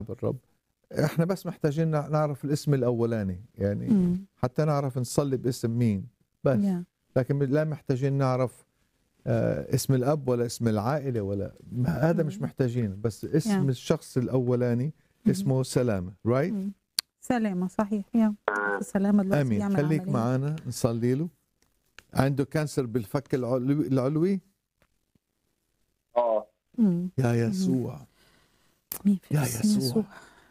بالرب احنا بس محتاجين نع- نعرف الاسم الاولاني يعني مم. حتى نعرف نصلي باسم مين بس يا. لكن لا محتاجين نعرف آه، اسم الاب ولا اسم العائله ولا ما- هذا مش مم. محتاجين بس اسم Yeah. الشخص الاولاني مم. اسمه سلامه رايت مم. سلامة صحيح يا سلامة دلوقتي امين بيعمل خليك عملية. معنا نصلي له عنده كانسر بالفك العلوي, العلوي اه مم. يا يسوع مين في يا اسم يسوع.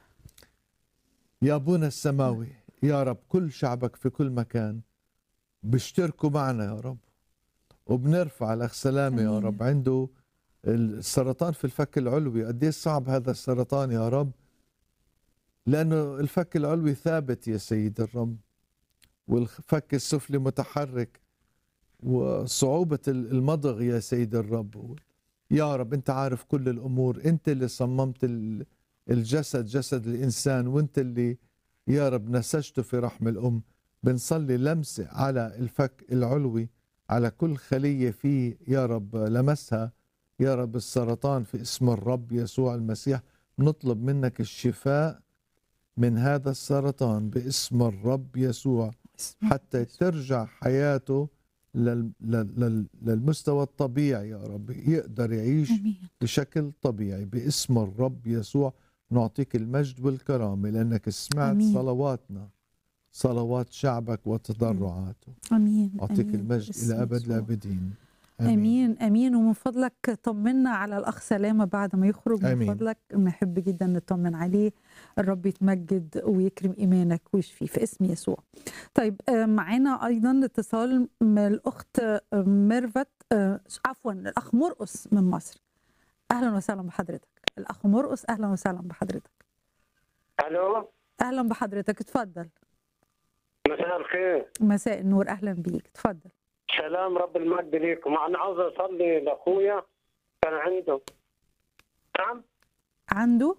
يا ابونا السماوي يا رب كل شعبك في كل مكان بيشتركوا معنا يا رب وبنرفع الاخ سلامه يا آمين. رب عنده السرطان في الفك العلوي قد ايه صعب هذا السرطان يا رب لانه الفك العلوي ثابت يا سيد الرب والفك السفلي متحرك وصعوبة المضغ يا سيد الرب يا رب انت عارف كل الامور انت اللي صممت ال- الجسد جسد الانسان وانت اللي يا رب نسجته في رحم الام بنصلي لمسه على الفك العلوي على كل خليه فيه يا رب لمسها يا رب السرطان في اسم الرب يسوع المسيح نطلب منك الشفاء من هذا السرطان باسم الرب يسوع اسم حتى ترجع حياته لل- لل- لل- للمستوى الطبيعي يا رب يقدر يعيش امين بشكل طبيعي باسم الرب يسوع نعطيك المجد والكرامة لأنك سمعت أمين. صلواتنا صلوات شعبك وتضرعاته امين أعطيك آمين. المجد باسم إلى أبد يسوع. الآبدين امين امين ومن فضلك طمنا على الاخ سلامه بعد ما يخرج من آمين. فضلك نحب جدا نطمن عليه الرب يتمجد ويكرم ايمانك ويشفيه في اسم يسوع طيب آه، معانا ايضا اتصال من الاخت آه، ميرفت آه، عفوا الاخ مرقس من مصر اهلا وسهلا بحضرتك الاخ مرقس اهلا وسهلا بحضرتك الو اهلا بحضرتك اتفضل مساء الخير مساء النور اهلا بيك اتفضل سلام رب المجد ليكم انا عاوز اصلي لاخويا كان عنده نعم عنده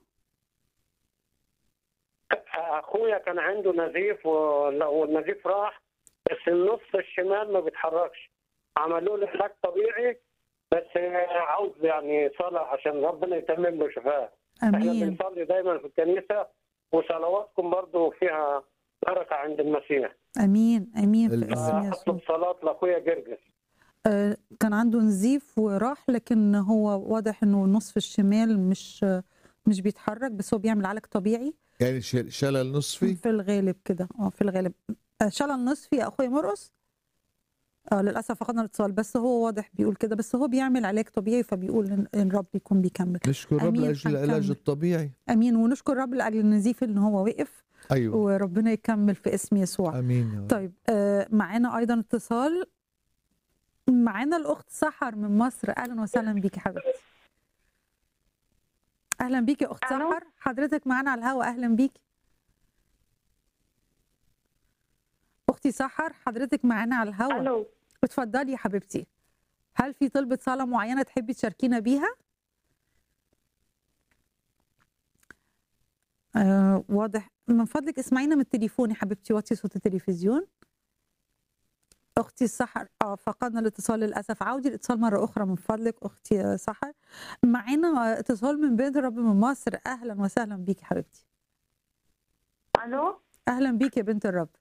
اخويا كان عنده نزيف وال- والنزيف راح بس النص الشمال ما بيتحركش عملوا له علاج طبيعي بس عاوز يعني صلاه عشان ربنا يتمم له شفاه احنا امين بنصلي دايما في الكنيسه وصلواتكم برضو فيها بركه عند المسيح امين امين في ال- اسم يسوع اطلب صلاه لاخويا جرجس آه، كان عنده نزيف وراح لكن هو واضح انه نصف الشمال مش مش بيتحرك بس هو بيعمل علاج طبيعي يعني شل- شلل نصفي في الغالب كده اه في الغالب آه، شلل نصفي يا اخويا مرقص اه للاسف فقدنا الاتصال بس هو واضح بيقول كده بس هو بيعمل علاج طبيعي فبيقول ان إن الرب يكون بيكمل نشكر رب أمين، لأجل العلاج هنكمل. الطبيعي امين ونشكر الرب لاجل النزيف ان هو وقف أيوة وربنا يكمل في اسم يسوع أمين يا رب طيب آه، معانا ايضا اتصال معانا الاخت سحر من مصر اهلا وسهلا بيكي حبيبتي اهلا بيكي يا اخت ألو. سحر حضرتك معانا على الهواء اهلا بيكي اختي سحر حضرتك معانا على الهواء الو اتفضلي يا حبيبتي هل في طلبة صلاة معينة تحبي تشاركينا بيها؟ آه واضح من فضلك اسمعينا من التليفون يا حبيبتي وطي صوت التلفزيون اختي سحر اه فقدنا الاتصال للاسف عودي الاتصال مره اخرى من فضلك اختي سحر معانا اتصال من بيت الرب من مصر اهلا وسهلا بيكي حبيبتي الو اهلا بيكي يا بنت الرب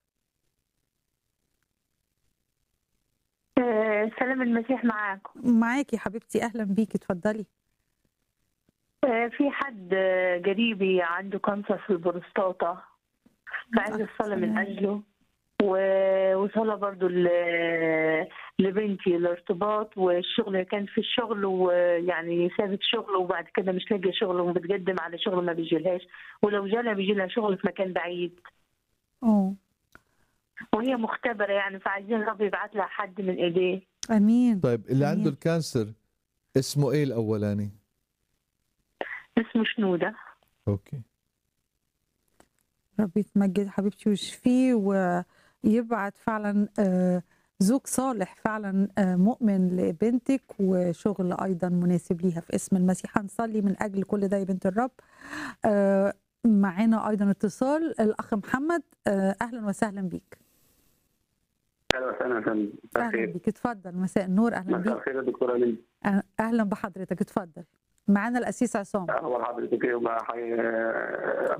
آه، سلام المسيح معاكم معاكي يا حبيبتي اهلا بيكي اتفضلي آه، في حد آه، قريبي عنده كانسر في البروستاتا فعايز الصلاة من سلام. أجله و- وصلاة برضو ل- لبنتي الارتباط والشغل كان في الشغل ويعني سابت شغل وبعد كده مش لاقيه شغل وبتقدم على شغل ما بيجيلهاش ولو جالها بيجي لها شغل في مكان بعيد اه وهي مختبرة يعني فعايزين رب يبعت لها حد من ايديه امين طيب اللي أمين. عنده الكانسر اسمه إيه الأولاني؟ اسمه شنودة أوكي رب يتمجد حبيبتي ويشفيه ويبعت فعلا آه، زوج صالح فعلا آه، مؤمن لبنتك وشغل ايضا مناسب ليها في اسم المسيح هنصلي من اجل كل ده يا بنت الرب آه، معانا ايضا اتصال الاخ محمد آه، اهلا وسهلا بيك اهلا وسهلا يا فندم مساء اهلا الخير بيك اتفضل مساء النور اهلا مساء بيك الخير يا دكتوره ليلى أه- اهلا بحضرتك اتفضل معانا الاسيس عصام اخبار حضرتك ايه ومع حي